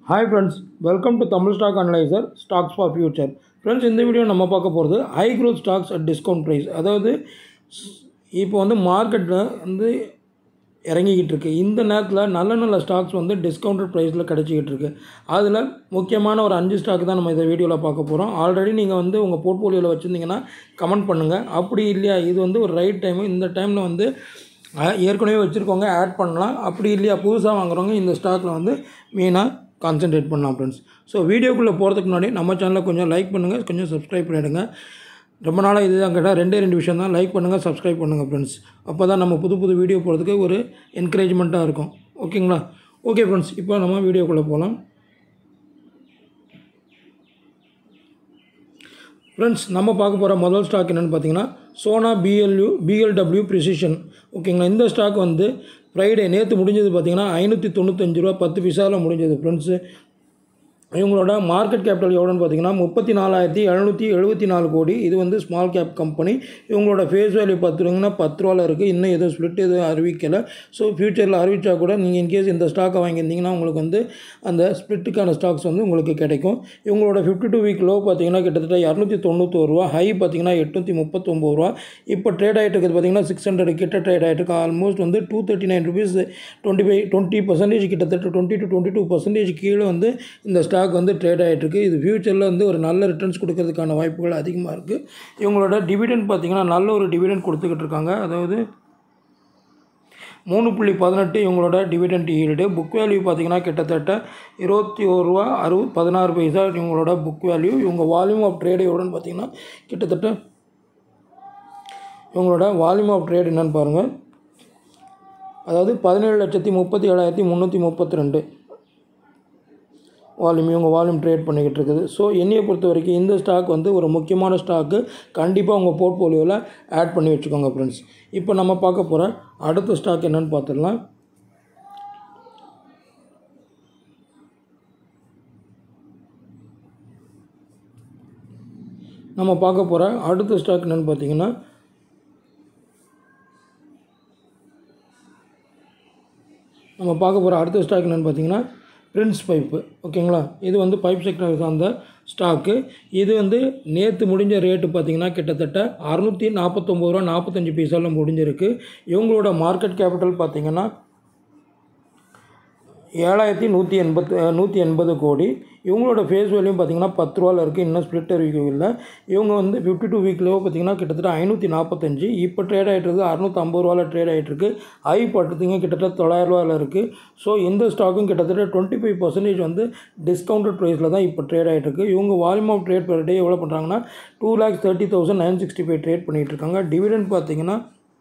hi friends welcome to Tamil stock analyser stocks for future friends இந்த video நம்ம பார்க்க போகிறது high growth stocks at discount price அதாவது ஸ்- இப்போ வந்து மார்க்கெட்டில் வந்து இறங்கிக்கிட்டு இருக்கு இந்த நேரத்தில் நல்ல நல்ல ஸ்டாக்ஸ் வந்து டிஸ்கவுண்டட் ப்ரைஸில் கிடச்சிக்கிட்டு இருக்கு அதில் முக்கியமான ஒரு அஞ்சு ஸ்டாக் தான் நம்ம இந்த வீடியோவில் பார்க்க போகிறோம் ஆல்ரெடி நீங்கள் வந்து உங்கள் போர்ட்ஃபோலியோவில் வச்சுருந்தீங்கன்னா கமெண்ட் பண்ணுங்கள் அப்படி இல்லையா இது வந்து ஒரு ரைட் டைம் இந்த டைமில் வந்து அஹ், ஏற்கனவே வச்சுருக்கவங்க ஆட் பண்ணலாம் அப்படி இல்லையா புதுசாக வாங்குறவங்க இந்த ஸ்டாக்கில் வந்து மெயினாக கான்சென்ட்ரேட் பண்ணலாம் ஃப்ரெண்ட்ஸ் ஸோ வீடியோக்குள்ளே போகிறதுக்கு முன்னாடி நம்ம சேனலை கொஞ்சம் லைக் பண்ணுங்கள் கொஞ்சம் சப்ஸ்கிரைப் பண்ணிவிடுங்க ரொம்ப நாளாக இதுதான் கேட்டால் ரெண்டே ரெண்டு விஷயம் தான் லைக் பண்ணுங்கள் சப்ஸ்கிரைப் பண்ணுங்கள் ஃப்ரெண்ட்ஸ் அப்போ தான் நம்ம புது புது வீடியோ போகிறதுக்கு ஒரு என்கரேஜ்மெண்ட்டாக இருக்கும் ஓகேங்களா ஓகே ஃப்ரெண்ட்ஸ் இப்போ நம்ம வீடியோக்குள்ளே போகலாம் ஃப்ரெண்ட்ஸ் நம்ம பார்க்க போகிற முதல் ஸ்டாக் என்னென்னு பார்த்தீங்கன்னா சோனா பிஎல்யூ பிஎல்டபிள்யூ ப்ரிசிஷன் ஓகேங்களா இந்த ஸ்டாக் வந்து ஃப்ரைடே நேற்று முடிஞ்சது பார்த்தீங்கன்னா ஐநூற்றி தொண்ணூத்தஞ்சு ரூபா பத்து பைசாவில் முடிஞ்சது ஃப்ரெண்ட்ஸு இவங்களோட மார்க்கெட் கேபிட்டல் எவ்வளோன்னு பார்த்தீங்கன்னா முப்பத்தி நாலாயிரத்தி எழுநூற்றி எழுபத்தி நாலு கோடி இது வந்து ஸ்மால் கேப் கம்பெனி இவங்களோட ஃபேஸ் வேல்யூ பார்த்துருங்கன்னா பத்து ரூபாவில் இருக்குது இன்னும் எதுவும் ஸ்ப்ளிட் எதுவும் அறிவிக்கலை ஸோ ஃப்யூச்சரில் அறிவிச்சா கூட நீங்கள் இன்கேஸ் இந்த ஸ்டாக்கை வாங்கியிருந்தீங்கன்னா உங்களுக்கு வந்து அந்த ஸ்ப்ளிட்டுக்கான ஸ்டாக்ஸ் வந்து உங்களுக்கு கிடைக்கும் இவங்களோட ஃபிஃப்டி டூ வீக் லோ பார்த்தீங்கன்னா கிட்டத்தட்ட இரநூத்தி தொண்ணூத்தோரு ரூபா ஹை பார்த்தீங்கன்னா எட்நூற்றி முப்பத்தொம்பது ரூபா இப்போ ட்ரேட் ஆகிட்டு இருக்குது பார்த்தீங்கன்னா சிக்ஸ் ஹண்ட்ரட் கிட்ட ட்ரேட் ஆகிட்டு இருக்கு ஆல்மோஸ்ட் வந்து two thirty nine rupees twenty five twenty percentage கிட்டத்தட்ட twenty to twenty two percentage கீழே வந்து இந்த ஸ்டாக் வந்து ட்ரேட் ஆகிட்டு இருக்கு இது ஃபியூச்சரில் வந்து ஒரு நல்ல ரிட்டர்ன்ஸ் கொடுக்கறதுக்கான வாய்ப்புகள் அதிகமாக இருக்குது இவங்களோட டிவிடெண்ட் பார்த்தீங்கன்னா நல்ல ஒரு டிவிடெண்ட் கொடுத்துக்கிட்டு இருக்காங்க அதாவது மூணு புள்ளி பதினெட்டு இவங்களோட டிவிடெண்ட் ஈல்டு புக் வேல்யூ பார்த்தீங்கன்னா கிட்டத்தட்ட இருபத்தி ஒரு ரூபா அறுபது பதினாறு பைசா இவங்களோட புக் வேல்யூ இவங்க வால்யூம் ஆஃப் ட்ரேடு எவ்வளோன்னு பார்த்தீங்கன்னா கிட்டத்தட்ட இவங்களோட வால்யூம் ஆஃப் ட்ரேட் என்னன்னு பாருங்கள் அதாவது பதினேழு லட்சத்தி முப்பத்தி ஏழாயிரத்தி முந்நூற்றி முப்பத்தி ரெண்டு வால்யூம் இவங்க வால்யூம் ட்ரேட் பண்ணிக்கிட்டு இருக்குது ஸோ என்னையை பொறுத்த வரைக்கும் இந்த ஸ்டாக் வந்து ஒரு முக்கியமான ஸ்டாக்கு கண்டிப்பாக உங்கள் போர்ட்ஃபோலியோவில் ஆட் பண்ணி வச்சுக்கோங்க ஃப்ரெண்ட்ஸ் இப்போ நம்ம பார்க்க போகிற அடுத்த ஸ்டாக் என்னன்னு பார்த்துடலாம் நம்ம பார்க்க போகிற அடுத்த ஸ்டாக் என்னன்னு பார்த்தீங்கன்னா நம்ம பார்க்க போகிற அடுத்த ஸ்டாக் என்னென்னு பார்த்தீங்கன்னா பிரின்ஸ் பைப்பு ஓகேங்களா இது வந்து பைப் செக்டர் சார்ந்த ஸ்டாக்கு இது வந்து நேற்று முடிஞ்ச ரேட்டு பார்த்தீங்கன்னா கிட்டத்தட்ட அறுநூற்றி நாற்பத்தொம்பது ரூபா நாற்பத்தஞ்சு பைசாவில் முடிஞ்சிருக்கு இவங்களோட மார்க்கெட் கேபிட்டல் பார்த்தீங்கன்னா ஏழாயிரத்தி நூற்றி எண்பத்து நூற்றி எண்பது கோடி இவங்களோட ஃபேஸ் வேல்யூ பார்த்தீங்கன்னா பத்து ரூபாவில் இருக்குது இன்னும் ஸ்ப்ளிட் அறிவிக்கவே இல்லை இவங்க வந்து ஃபிஃப்டி டூ வீக்லேயோ பார்த்தீங்கன்னா கிட்டத்தட்ட ஐநூற்றி நாற்பத்தஞ்சு இப்போ ட்ரேட் ஆகிட்டு இருக்குது அறுநூற்றி ஐம்பது ரூபாவில் ட்ரேட் ஆகிட்டு இருக்கு ஐ பட்டுத்திங்க கிட்டத்தட்ட தொள்ளாயிரம் ரூபாயில் இருக்குது ஸோ இந்த ஸ்டாக்கும் கிட்டத்தட்ட டுவெண்ட்டி ஃபைவ் பர்சன்டேஜ் வந்து டிஸ்கவுண்டட் ப்ரைஸில் தான் இப்போ ட்ரேட் ஆகிட்டு இருக்கு இவங்க volume of trade per day எவ்வளோ பண்ணுறாங்கன்னா two lakhs thirty thousand nine sixty five trade பண்ணிகிட்டு இருக்காங்க டிவிடெண்ட் பார்த்தீங்கன்னா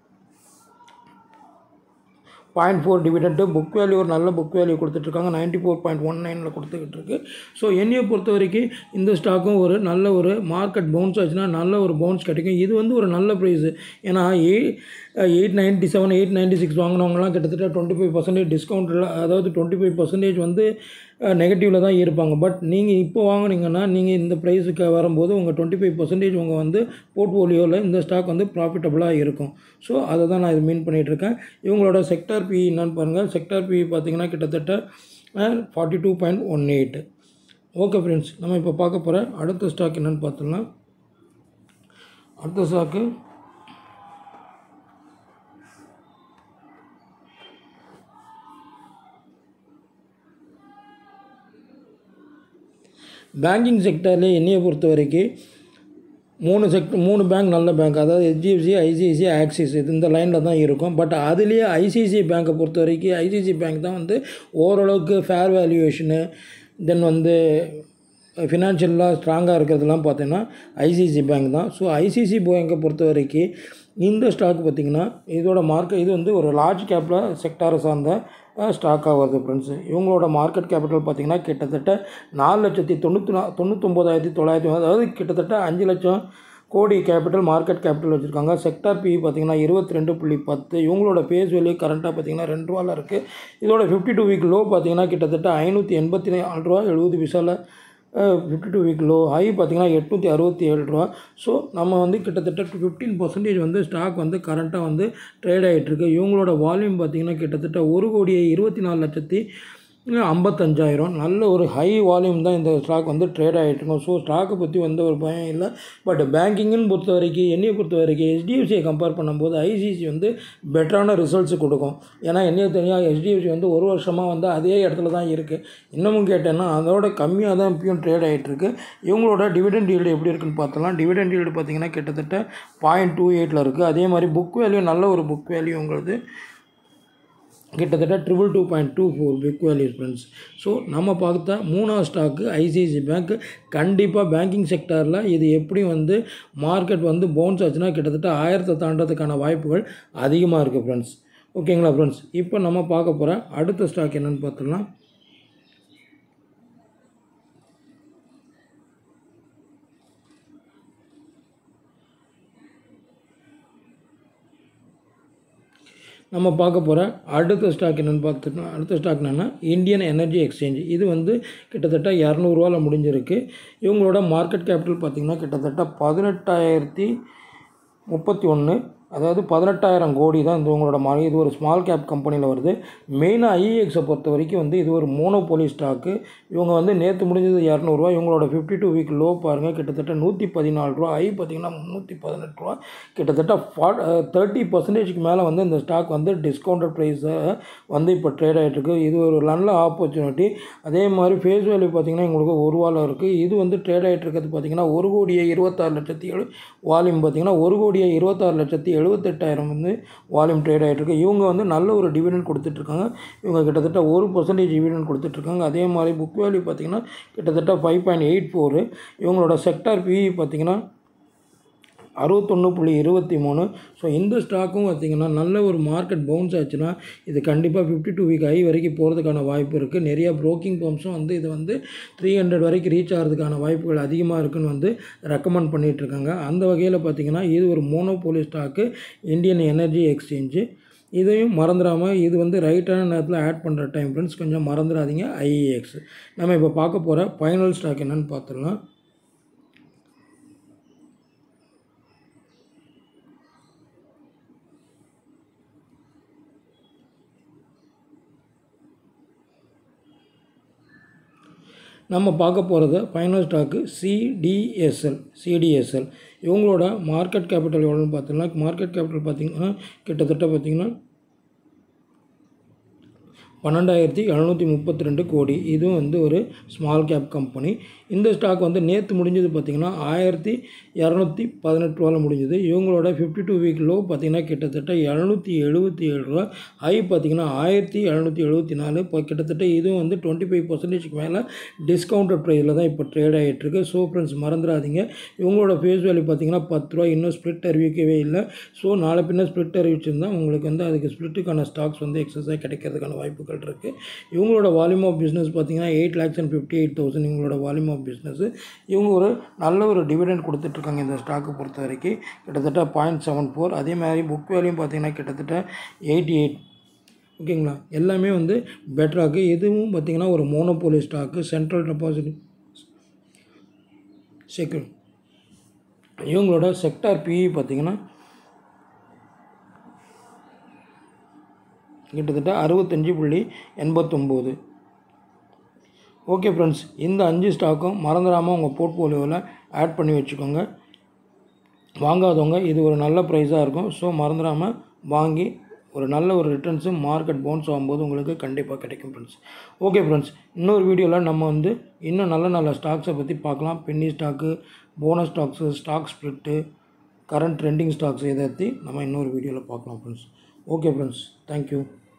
point four dividend book value ஒரு நல்ல புக் வேல்யூ கொடுத்துட்ருக்காங்க நைன்ட்டி ஃபோர் பாயிண்ட் ஒன் நைனில் கொடுத்துக்கிட்டு இருக்கு ஸோ என்னையை பொறுத்த வரைக்கும் இந்த ஸ்டாக்கும் ஒரு நல்ல ஒரு மார்க்கெட் பவுன்ஸ் ஆச்சுன்னா நல்ல ஒரு பவுன்ஸ் கிடைக்கும் இது வந்து ஒரு நல்ல ப்ரைஸு ஏன்னா eight eight ninety seven eight ninety six வாங்கினவங்கலாம் கிட்டத்தட்ட டுவெண்ட்டி ஃபைவ் பர்சன்டேஜ் டிஸ்கவுண்ட்டில் அதாவது டுவெண்ட்டி ஃபைவ் பர்சன்டேஜ் வந்து நெகட்டிவில் தான் இருப்பாங்க பட் நீங்கள் இப்போ வாங்குனீங்கன்னா நீங்கள் இந்த ப்ரைஸுக்கு வரும்போது உங்கள் டுவெண்ட்டி ஃபைவ் பர்சன்டேஜ் உங்கள் வந்து போர்ட்ஃபோலியோவில் இந்த ஸ்டாக் வந்து ப்ராஃபிட்டபுளாக இருக்கும் ஸோ அதை தான் நான் இது மீன் பண்ணிகிட்ருக்கேன் இவங்களோட செக்டார் பி என்னன்னு பாருங்கள் செக்டார் பி பார்த்தீங்கன்னா கிட்டத்தட்ட forty two point one eight okay friends நம்ம இப்போ பார்க்க போகிற அடுத்த ஸ்டாக் என்னென்னு பார்த்துடலாம் அடுத்த ஸ்டாக்கு பேங்கிங் செக்டரில் என்னையை பொறுத்த வரைக்கும் மூணு செக்ட் மூணு பேங்க் நல்ல பேங்க் அதாவது ஹெச்டிஎஃப்சி ஐசிஐசி ஆக்சிஸ் இது இந்த லைனில் தான் இருக்கும் பட் அதுலேயே ஐசிஐசிஐ பேங்க்கை பொறுத்த வரைக்கும் ஐசிஐசி பேங்க் தான் வந்து ஓரளவுக்கு ஃபேர் வேல்யூவேஷனு தென் வந்து ஃபினான்ஷியலாக ஸ்ட்ராங்காக இருக்கிறதுலாம் பார்த்தீங்கன்னா ஐசிஐசி பேங்க் தான் ஸோ ஐசிஐசி பேங்கை பொறுத்த வரைக்கும் இந்த ஸ்டாக் பார்த்திங்கன்னா இதோட மார்க்கெட் இது வந்து ஒரு லார்ஜ் கேப்பில் செக்டாரை சார்ந்த ஸ்டாக்காக வருது ஃப்ரெண்ட்ஸு இவங்களோட மார்க்கெட் கேபிட்டல் பார்த்திங்கன்னா கிட்டத்தட்ட நாலு லட்சத்தி தொண்ணூற்றி நா தொண்ணூத்தொம்போதாயிரத்தி தொள்ளாயிரத்தி அதாவது கிட்டத்தட்ட அஞ்சு லட்சம் கோடி கேபிட்டல் மார்க்கெட் கேபிட்டல் வச்சுருக்காங்க செக்டார் பி பார்த்தீங்கன்னா இருபத்தி ரெண்டு புள்ளி பத்து இவங்களோட ஃபேஸ் வேல்யூ கரண்ட்டாக பார்த்தீங்கன்னா ரெண்டு ரூபாவில் இருக்குது இதோட ஃபிஃப்டி டூ வீக் லோ பார்த்தீங்கன்னா கிட்டத்தட்ட ஐநூற்றி எண்பத்தி நாலு ரூபா எழுபது பைசாவில் fifty two week low high பார்த்தீங்கன்னா எட்நூற்றி அறுபத்தி ஏழு ரூபா ஸோ நம்ம வந்து கிட்டத்தட்ட ஃபிஃப்டீன் பர்சன்டேஜ் வந்து ஸ்டாக் வந்து கரண்ட்டாக வந்து ட்ரேட் ஆகிட்டுருக்கு இவங்களோட வால்யூம் பார்த்தீங்கன்னா கிட்டத்தட்ட ஒரு கோடியே இருபத்தி நாலு லட்சத்தி ஐம்பத்தஞ்சாயிரம் நல்ல ஒரு ஹை வால்யூம் தான் இந்த ஸ்டாக் வந்து ட்ரேட் ஆகிட்டு இருக்கும் ஸோ ஸ்டாக்கை பற்றி எந்த ஒரு பயம் இல்லை பட் பேங்கிங்னு பொறுத்த வரைக்கும் என்னையை பொறுத்த வரைக்கும் ஹெச்டிஎஃப்சியை கம்பேர் பண்ணும்போது ஐசிசி வந்து பெட்டரான ரிசல்ட்ஸ் கொடுக்கும் ஏன்னா என்னைய தெரியும் ஹெச்டிஎஃப்சி வந்து ஒரு வருஷமாக வந்து அதே இடத்துல தான் இருக்குது இன்னமும் கேட்டேன்னா அதோட கம்மியாக தான் இப்பயும் ட்ரேட் ஆகிட்டுருக்கு இவங்களோட டிவிடெண்ட் ஈல்டு எப்படி இருக்குன்னு பார்த்தலாம் டிவிடெண்ட் ஈல்டு பார்த்தீங்கன்னா கிட்டத்தட்ட பாயிண்ட் டூ எயிட்டில் இருக்குது அதே மாதிரி புக் வேல்யூ நல்ல ஒரு புக் வேல்யூ உங்களது கிட்டத்தட்ட triple two point two four பிக் வேல்யூ ஃப்ரெண்ட்ஸ் ஸோ நம்ம பார்த்தா மூணாவது ஸ்டாக்கு ஐசிஐசி பேங்க் கண்டிப்பாக பேங்கிங் செக்டாரில் இது எப்படி வந்து மார்க்கெட் வந்து பவுன்ஸ் ஆச்சுன்னா கிட்டத்தட்ட ஆயிரத்தை தாண்டதுக்கான வாய்ப்புகள் அதிகமாக இருக்குது ஃப்ரெண்ட்ஸ் ஓகேங்களா ஃப்ரெண்ட்ஸ் இப்போ நம்ம பார்க்க போகிற அடுத்த ஸ்டாக் என்னென்னு பார்த்தோம்னா நம்ம பார்க்க போகிற அடுத்த ஸ்டாக் என்னென்னு பார்த்துட்டோம் அடுத்த ஸ்டாக் என்னென்னா இந்தியன் எனர்ஜி எக்ஸ்சேஞ்ச் இது வந்து கிட்டத்தட்ட இரநூறுவாவில் முடிஞ்சிருக்கு இவங்களோட மார்க்கெட் கேபிட்டல் பார்த்திங்கன்னா கிட்டத்தட்ட பதினெட்டாயிரத்தி முப்பத்தி ஒன்று அதாவது பதினெட்டாயிரம் கோடி தான் இந்த உங்களோட மா இது ஒரு ஸ்மால் கேப் கம்பெனியில் வருது மெயினாக ஐஇஎக்ஸை பொறுத்த வரைக்கும் வந்து இது ஒரு மோனோபோலி ஸ்டாக்கு இவங்க வந்து நேற்று முடிஞ்சது இரநூறுவா இவங்களோட ஃபிஃப்டி டூ வீக் லோ பாருங்கள் கிட்டத்தட்ட நூற்றி பதினாலு ரூபா ஐ பார்த்திங்கன்னா முந்நூற்றி பதினெட்டு ரூபா கிட்டத்தட்ட ஃபா தேர்ட்டி பர்சன்டேஜ்க்கு மேலே வந்து இந்த ஸ்டாக் வந்து டிஸ்கவுண்டட் ப்ரைஸை வந்து இப்போ ட்ரேட் ஆகிட்டுருக்கு இது ஒரு நல்ல ஆப்பர்ச்சுனிட்டி அதே மாதிரி ஃபேஸ் வேல்யூ பார்த்திங்கன்னா எங்களுக்கு ஒரு ரூபாவில் இருக்குது இது வந்து ட்ரேட் ஆகிட்டு இருக்கிறது பார்த்திங்கன்னா ஒரு கோடியே இருபத்தாறு லட்சத்தி ஏழு வால்யூம் பார்த்திங்கன்னா ஒரு கோடியே இருபத்தாறு லட்சத்தி எழுபத்தெட்டாயிரம் வந்து வால்யூம் ட்ரேட் ஆகிட்டுருக்கு இவங்க வந்து நல்ல ஒரு டிவிடெண்ட் கொடுத்துட்ருக்காங்க இவங்க கிட்டத்தட்ட ஒரு பர்சன்டேஜ் டிவிடெண்ட் கொடுத்துட்ருக்காங்க அதே மாதிரி புக் வேல்யூ பார்த்திங்கன்னா கிட்டத்தட்ட ஃபைவ் பாயிண்ட் எயிட் ஃபோரு இவங்களோட செக்டார் பிஇ பார்த்திங்கன்னா அறுபத்தொன்று புள்ளி இருபத்தி மூணு ஸோ இந்த ஸ்டாக்கும் பார்த்திங்கன்னா நல்ல ஒரு மார்க்கெட் பவுன்ஸ் ஆச்சுன்னா இது கண்டிப்பாக ஃபிஃப்டி டூ வீக் ஐ வரைக்கும் போகிறதுக்கான வாய்ப்பு இருக்குது நிறையா ப்ரோக்கிங் பம்ப்ஸும் வந்து இது வந்து த்ரீ ஹண்ட்ரட் வரைக்கும் ரீச் ஆகிறதுக்கான வாய்ப்புகள் அதிகமாக இருக்குன்னு வந்து ரெக்கமெண்ட் பண்ணிகிட்ருக்காங்க அந்த வகையில் பார்த்திங்கன்னா இது ஒரு monopoly stock Indian Energy Exchange இதையும் மறந்துடாமல் இது வந்து ரைட்டான நேரத்தில் ஆட் பண்ணுற டைம் ஃப்ரெண்ட்ஸ் கொஞ்சம் மறந்துடாதீங்க ஐஏஎக்ஸ் நம்ம இப்போ பார்க்க போகிற ஃபைனல் ஸ்டாக் என்னென்னு பார்த்துடலாம் நம்ம பார்க்க போகிறது ஃபைனல் ஸ்டாக்கு சிடிஎஸ்எல் சிடிஎஸ்எல் இவங்களோட மார்க்கெட் கேபிட்டல் எவ்வளோன்னு பார்த்தோம்னா மார்க்கெட் கேபிட்டல் பார்த்திங்கன்னா கிட்டத்தட்ட பார்த்திங்கன்னா பன்னெண்டாயிரத்தி எழுநூற்றி முப்பத்தி ரெண்டு கோடி இதுவும் வந்து ஒரு ஸ்மால் கேப் கம்பெனி இந்த ஸ்டாக் வந்து நேற்று முடிஞ்சது பார்த்திங்கன்னா ஆயிரத்தி இரநூத்தி பதினெட்டு ரூபாவில் முடிஞ்சது இவங்களோட ஃபிஃப்டி டூ வீக் லோ பார்த்திங்கன்னா கிட்டத்தட்ட எழுநூற்றி எழுபத்தி ஏழு ரூபா ஹை பார்த்திங்கன்னா ஆயிரத்தி எழுநூற்றி எழுபத்தி நாலு இப்போ கிட்டத்தட்ட இதுவும் வந்து டுவெண்ட்டி ஃபைவ் பர்சன்டேஜ்க்கு மேலே டிஸ்கவுண்டட் ப்ரைஸில் தான் இப்போ ட்ரேட் ஆகிட்டுருக்கு ஸோ ஃப்ரெண்ட்ஸ் மறந்துடாதீங்க இவங்களோட ஃபேஸ் வேல்யூ பார்த்திங்கன்னா பத்து ரூபா இன்னும் ஸ்ப்ளிட் அறிவிக்கவே இல்லை ஸோ நாளை பின்ன ஸ்ப்ளிட் அறிவிச்சிருந்தா உங்களுக்கு வந்து அதுக்கு ஸ்ப்ளிட்டுக்கான ஸ்டாக்ஸ் வந்து எக்ஸஸாக கிடைக்கிறதுக்கான வாய்ப்புகள் இருக்குது இவங்களோட வால்யூம் ஆஃப் பிஸ்னஸ் பார்த்திங்கன்னா eight lakhs and fifty eight thousand இவங்களோட வால்யூம் ஆஃப் பிஸ்னஸ் இவங்க ஒரு நல்ல ஒரு டிவிடெண்ட் கொடுத்துட்ருக்காங்க இந்த ஸ்டாக்கை பொறுத்த வரைக்கும் கிட்டத்தட்ட பாயிண்ட் செவன் ஃபோர் அதே மாதிரி புக் வேல்யூம் பார்த்திங்கன்னா கிட்டத்தட்ட எயிட்டி எயிட் ஓகேங்களா எல்லாமே வந்து பெட்டராக இதுவும் பார்த்திங்கன்னா ஒரு monopoly stock central deposit secure இவங்களோட செக்டார் பிஇ பார்த்திங்கன்னா கிட்டத்தட்ட அறுபத்தஞ்சி புள்ளி எண்பத்தொம்போது ஓகே ஃப்ரெண்ட்ஸ் இந்த அஞ்சு ஸ்டாக்கும் மறந்துடாமல் உங்கள் போர்ட்ஃபோலியோவில் ஆட் பண்ணி வச்சுக்கோங்க வாங்காதவங்க இது ஒரு நல்ல ப்ரைஸாக இருக்கும் ஸோ மறந்துடாமல் வாங்கி ஒரு நல்ல ஒரு ரிட்டர்ன்ஸு மார்க்கெட் பவுன்ஸ் ஆகும்போது உங்களுக்கு கண்டிப்பாக கிடைக்கும் ஃப்ரெண்ட்ஸ் ஓகே ஃப்ரெண்ட்ஸ் இன்னொரு வீடியோவில் நம்ம வந்து இன்னும் நல்ல நல்ல ஸ்டாக்ஸை பற்றி பார்க்கலாம் penny stock bonus stocks stock split current trending stocks இதை பற்றி நம்ம இன்னொரு வீடியோவில் பார்க்கலாம் ஃப்ரெண்ட்ஸ் ஓகே ஃப்ரெண்ட்ஸ் தேங்க்யூ